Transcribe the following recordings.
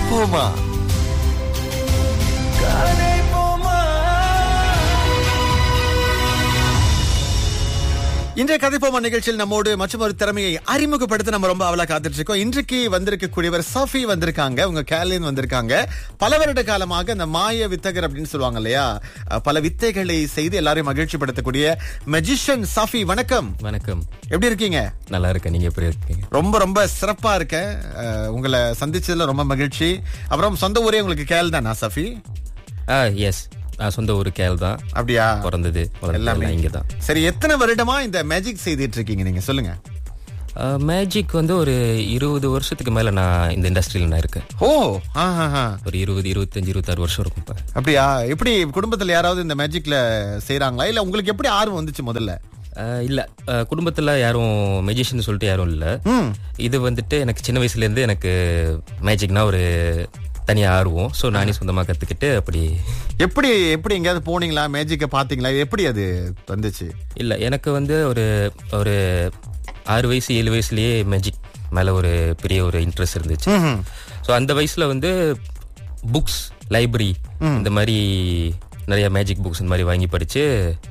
போமா கதை போமா இன்றைய கதைப்போமா நிகழ்ச்சியில் நம்மோடு மற்றும் ஒரு திறமையை அறிமுகப்படுத்த நம்ம ரொம்ப அவலா காத்துட்டு இருக்கோம் இன்றைக்கு வந்திருக்கக்கூடியவர் சஃபி வந்திருக்காங்க உங்க கேலின் வந்திருக்காங்க பல வருட காலமாக இந்த மாய வித்தகர் அப்படின்னு சொல்லுவாங்க இல்லையா அஹ், பல வித்தைகளை செய்து எல்லாரையும் மகிழ்ச்சிப்படுத்தக்கூடிய மெஜிஷியன் சஃபி வணக்கம் வணக்கம் எப்படி இருக்கீங்க நல்லா இருக்கேன் நீங்க எப்படி இருக்கீங்க ரொம்ப ரொம்ப சிறப்பா இருக்கேன் அஹ், உங்களை சந்திச்சதுல ரொம்ப மகிழ்ச்சி அப்புறம் சொந்த ஊரே உங்களுக்கு கேள் தானா சஃபி ஆ எஸ் நான் சொந்த ஊரு கேள் தான் அப்படியா பிறந்தது எல்லாமே எல்லாமே இங்க தான் சரி எத்தனை வருடமா இந்த மேஜிக் செய்துட்டு இருக்கீங்க நீங்க சொல்லுங்க மேஜிக் வந்து ஒரு இருபது வருஷத்துக்கு மேல நான் இந்த இண்டஸ்ட்ரியில நான் இருக்கேன் ஓ ஆஹா ஒரு இருபது இருபத்தஞ்சு இருபத்தாறு வருஷம் இருக்கும் இப்ப அப்படியா எப்படி குடும்பத்துல யாராவது இந்த மேஜிக்ல செய்றாங்களா இல்ல உங்களுக்கு எப்படி ஆர்வம் வந்துச்சு முதல்ல ஆ, இல்ல ஆ, குடும்பத்துல யாரும் மெஜிஷியன் சொல்லிட்டு யாரும் இல்ல ம் இது வந்துட்டு எனக்கு சின்ன வயசுல இருந்து எனக்கு மேஜிக்னா ஒரு தனியா ஆர்வம் ஸோ நானே சொந்தமா கத்துக்கிட்டு அப்படி எப்படி எப்படி எங்கேயாவது போனீங்களா மேஜிக்க பாத்தீங்களா எப்படி அது வந்துச்சு இல்ல எனக்கு வந்து ஒரு ஒரு ஆறு வயசு ஏழு வயசுலயே மேஜிக் மேல ஒரு பெரிய ஒரு இன்ட்ரெஸ்ட் இருந்துச்சு ம்ஹும். ஸோ அந்த வயசுல வந்து புக்ஸ் லைப்ரரி இந்த மாதிரி நிறைய மேஜிக் புக்ஸ் இந்த மாதிரி வாங்கி படிச்சு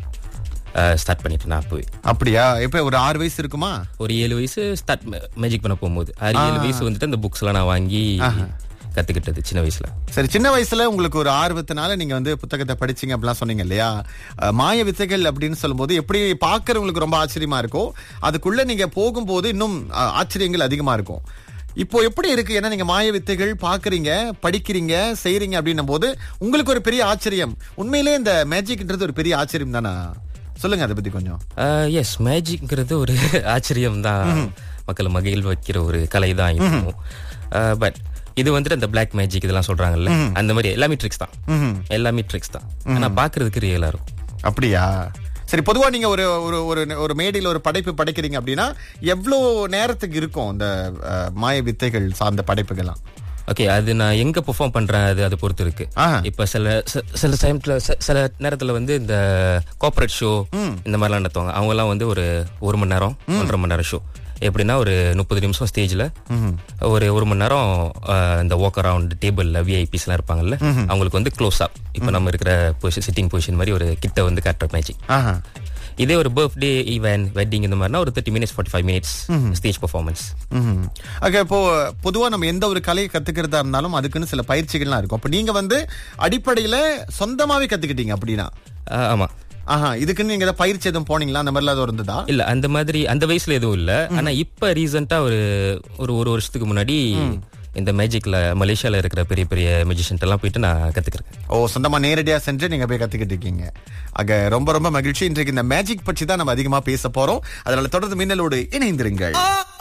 ஸ்டார்ட் பண்ணிட்டேன் நான் போய் அப்படியா இப்ப ஒரு ஆறு வயசு இருக்குமா ஒரு ஏழு வயசு ஸ்டார்ட் மேஜிக் பண்ண போகும்போது ஆறு ஏழு வயசு வந்துட்டு அந்த புக்ஸ் எல்லாம் நான் வாங்கி கத்துக்கிட்டது சின்ன வயசுல சரி சின்ன வயசுல உங்களுக்கு ஒரு ஆர்வத்தினால நீங்க வந்து புத்தகத்தை படிச்சீங்க அப்படிலாம் சொன்னீங்க இல்லையா அஹ், மாய வித்தைகள் அப்படின்னு சொல்லும்போது எப்படி பாக்குறவங்களுக்கு ரொம்ப ஆச்சரியமா இருக்கும் அதுக்குள்ள நீங்க போகும்போது இன்னும் அஹ், ஆச்சரியங்கள் அதிகமா இருக்கும் இப்போ எப்படி இருக்கு ஏன்னா நீங்க மாய வித்தைகள் பாக்குறீங்க படிக்கிறீங்க செய்றீங்க அப்படின்னும் போது உங்களுக்கு ஒரு பெரிய ஆச்சரியம் உண்மையிலே இந்த மேஜிக்ன்றது ஒரு பெரிய ஆச்சரியம் தானா சொல்லுங்க அதை பத்தி கொஞ்சம் எஸ் மேஜிக்ங்கிறது ஒரு ஆச்சரியம் தான் மக்களை மகிழ் வைக்கிற ஒரு கலை தான் இருக்கும் பட் இது வந்துட்டு அந்த பிளாக் மேஜிக் இதெல்லாம் சொல்றாங்கல்ல அந்த மாதிரி எல்லாமே ட்ரிக்ஸ் தான் ம்ஹும். எல்லாமே ட்ரிக்ஸ் தான் ஆனா பாக்குறதுக்கு ரியலா இருக்கும் அப்படியா சரி பொதுவா நீங்க ஒரு ஒரு ஒரு ஒரு மேடையில ஒரு படைப்பு படைக்கிறீங்க அப்படின்னா எவ்வளவு நேரத்துக்கு இருக்கும் இந்த அஹ், மாய வித்தைகள் சார்ந்த படைப்புகள்லாம் ஓகே அது நான் எங்க பெர்ஃபார்ம் பண்றேன் அது அதை பொறுத்து இருக்கு ஆஹா. இப்ப சில சில- சில டைம்ல சில நேரத்துல வந்து இந்த கார்ப்பரேட் ஷோ இந்த மாதிரிலாம் நடத்துவாங்க அவங்க எல்லாம் வந்து ஒரு ஒரு மணி நேரம் ஒன்றரை மணி நேரம் ஷோ எப்படின்னா ஒரு முப்பது நிமிஷம் ஸ்டேஜ்ல ஒரு ஒரு மணி நேரம் அஹ், இந்த வாக் அரவுண்ட் டேபிள்ல விஐபிஸ் எல்லாம் இருப்பாங்கல்ல அவங்களுக்கு வந்து க்ளோஸ் அப் இப்ப நம்ம இருக்கிற பொசிஷன் சிட்டிங் பொசிஷன் மாதிரி ஒரு கிட்ட வந்து காட்டுற மேஜிக் ஆஹா இதே ஒரு பர்த்டே ஈவென்ட் வெட்டிங் இந்த மாதிரினா ஒரு thirty minutes forty five minutes stage performance hmm. Okay இப்போ பொதுவா நம்ம எந்த ஒரு கலையை கத்துக்கிறதா இருந்தாலும் அதுக்குன்னு சில பயிற்சிகள்லாம் இருக்கும் அப்ப நீங்க வந்து அடிப்படையில சொந்தமாவே கத்துக்கிட்டீங்க அப்படின்னா ஆமா ஆஹா இதுக்குன்னு நீங்க ஏதாவது பயிற்சி எதுவும் போனீங்களா அந்த மாதிரிலாம் எதுவும் இருந்ததா இல்ல அந்த மாதிரி அந்த வயசுல எதுவும் இல்ல ஆனா இப்ப ரீசெண்டா ஒரு ஒரு ஒரு வருஷத்துக்கு முன்னாடி இந்த மேஜிக்ல மலேசியால இருக்கிற பெரிய பெரிய மெஜிஷியன் எல்லாம் போயிட்டு நான் கத்துக்கிறேன் ஓ சொந்தமா நேரடியா சென்று நீங்க போய் கத்துக்கிட்டு இருக்கீங்க ஆக ரொம்ப ரொம்ப மகிழ்ச்சி இன்றைக்கு இந்த மேஜிக் பற்றி தான் நம்ம அதிகமா பேச போறோம் அதனால தொடர்ந்து மின்னலோடு இணைந்திருங்கள்